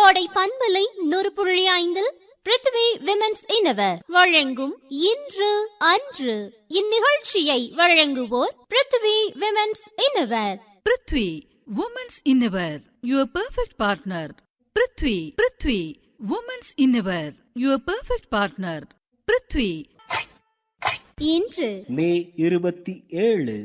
கோடை பண்பலை நூறு புள்ளி ஐந்தில் பிருத்திவி விமென்ஸ் இனவர் வழங்கும் இன்று அன்று இந்நிகழ்ச்சியை வழங்குவோர் Prithvi women's innerwear Prithvi women's innerwear your perfect partner Prithvi Prithvi women's innerwear your perfect partner Prithvi இன்று மே இருபத்தி ஏழு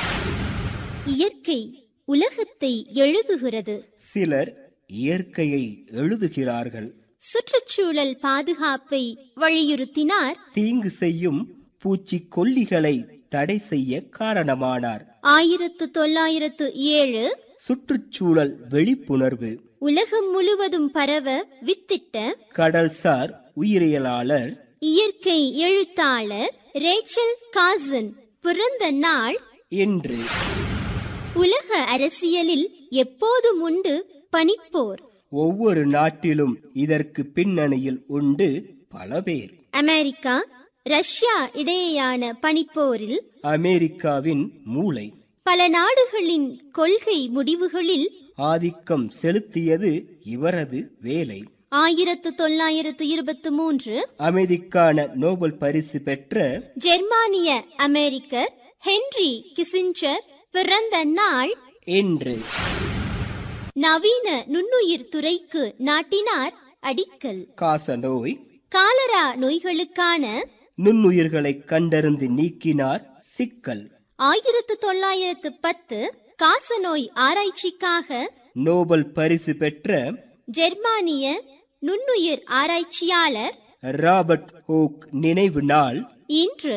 இயற்கை உலகத்தை எழுதுகிறது சிலர் இயற்கையை எழுதுகிறார்கள் சுற்றுச்சூழல் பாதுகாப்பை வலியுறுத்தினார் தீங்கு செய்யும் பூச்சிக்கொல்லிகளை தடை செய்ய காரணமானார் ஆயிரத்து தொள்ளாயிரத்து ஏழு சுற்றுச்சூழல் விழிப்புணர்வு உலகம் முழுவதும் பரவ வித்திட்ட கடல்சார் உயிரியலாளர் இயற்கை எழுத்தாளர் ரேச்சல் காசன் பிறந்த நாள் என்று உலக அரசியலில் எப்போதும் உண்டு பனிப்போர் ஒவ்வொரு நாட்டிலும் இதற்கு பின்னணியில் உண்டு பல பேர் அமெரிக்கா ரஷ்யா இடையேயான பனிப்போரில் அமெரிக்காவின் மூளை பல நாடுகளின் கொள்கை முடிவுகளில் ஆதிக்கம் செலுத்தியது இவரது வேலை ஆயிரத்து தொள்ளாயிரத்து இருபத்தி மூன்று அமைதிக்கான நோபல் பரிசு பெற்ற ஜெர்மானிய அமெரிக்கர் ஹென்றி கிசிஞ்சர் பிறந்த நாள் என்று நவீன நுண்ணுயிர் துறைக்கு நாட்டினார் அடிக்கல் காசநோய் காலரா நோய்களுக்கான நுண்ணுயிர்களை கண்டறிந்து நீக்கினார் சிக்கல் ஆயிரத்து தொள்ளாயிரத்து பத்து காசநோய் ஆராய்ச்சிக்காக நோபல் பரிசு பெற்ற ஜெர்மானிய நுண்ணுயிர் ஆராய்ச்சியாளர் ராபர்ட் ஹோக் நினைவு நாள் இன்று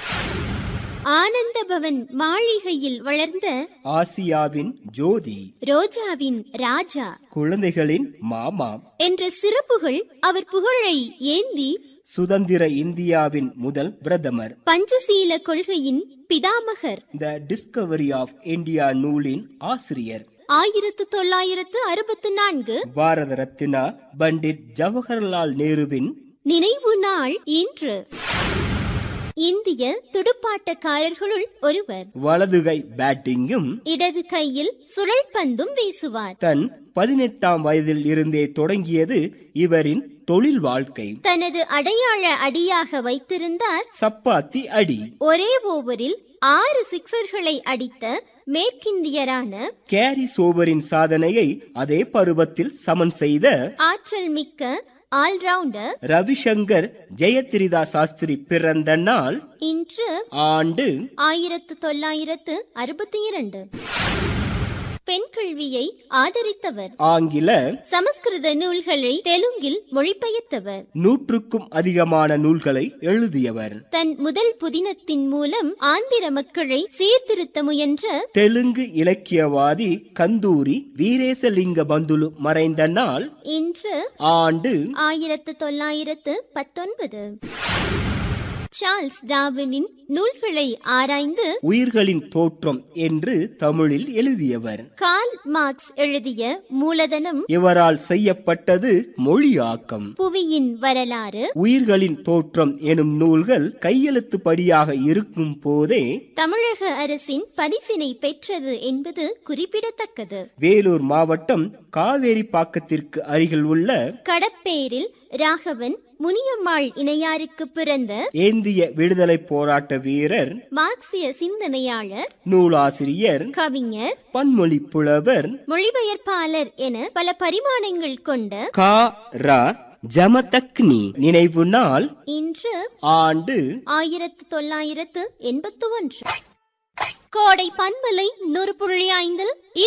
ஆனந்தபவன் மாளிகையில் வளர்ந்த ஆசியாவின் ஜோதி ரோஜாவின் ராஜா குழந்தைகளின் மாமா என்ற சிறப்புகள் அவர் புகழை ஏந்தி சுதந்திர இந்தியாவின் முதல் பிரதமர் பஞ்சசீல கொள்கையின் பிதாமகர் த டிஸ்கவரி ஆஃப் இந்தியா நூலின் ஆசிரியர் ஆயிரத்து தொள்ளாயிரத்து அறுபத்து நான்கு பாரத ரத்னா பண்டிட் ஜவஹர்லால் நேருவின் நினைவு நாள் இன்று இந்திய துடுப்பாட்டக்காரர்களுள் ஒருவர் வலதுகை பேட்டிங்கும் இடது கையில் சுழல் பந்தும் வீசுவார் தன் பதினெட்டாம் வயதில் இருந்தே தொடங்கியது இவரின் தொழில் வாழ்க்கை தனது அடையாள அடியாக வைத்திருந்தார் சப்பாத்தி அடி ஒரே ஓவரில் ஆறு சிக்சர்களை அடித்த மேற்கிந்தியரான கேரி சோவரின் சாதனையை அதே பருவத்தில் சமன் செய்த ஆற்றல் மிக்க ஆல்ரவுண்டர் ரவிசங்கர் ஜெயத்ரிதா சாஸ்திரி பிறந்த நாள் இன்று ஆண்டு ஆயிரத்து தொள்ளாயிரத்து அறுபத்தி இரண்டு பெண் கல்வியை ஆதரித்தவர் ஆங்கில சமஸ்கிருத நூல்களை தெலுங்கில் மொழிபெயர்த்தவர் நூற்றுக்கும் அதிகமான நூல்களை எழுதியவர் தன் முதல் புதினத்தின் மூலம் ஆந்திர மக்களை சீர்திருத்த முயன்ற தெலுங்கு இலக்கியவாதி கந்தூரி வீரேசலிங்க பந்துலு மறைந்த நாள் இன்று ஆண்டு ஆயிரத்து தொள்ளாயிரத்து பத்தொன்பது சார்ல்ஸ் டார்வினின் நூல்களை ஆராய்ந்து உயிர்களின் தோற்றம் என்று தமிழில் எழுதியவர் கார்ல் மார்க்ஸ் எழுதிய மூலதனம் இவரால் செய்யப்பட்டது மொழியாக்கம் புவியின் வரலாறு உயிர்களின் தோற்றம் எனும் நூல்கள் கையெழுத்துப்படியாக இருக்கும் போதே தமிழக அரசின் பரிசினை பெற்றது என்பது குறிப்பிடத்தக்கது வேலூர் மாவட்டம் காவேரி பாக்கத்திற்கு அருகில் உள்ள கடப்பேரில் ராகவன் முனியம்மாள் இணையாருக்கு பிறந்த ஏந்திய விடுதலை போராட்ட வீரர் மார்க்சிய சிந்தனையாளர் நூலாசிரியர் கவிஞர் பன்மொழி புலவர் மொழிபெயர்ப்பாளர் என பல பரிமாணங்கள் கொண்ட கா ரா ஜமதக்னி நினைவு நாள் இன்று ஆண்டு ஆயிரத்து தொள்ளாயிரத்து எண்பத்து ஒன்று கோடை பண்பலை நூறு புள்ளி ஐந்தில்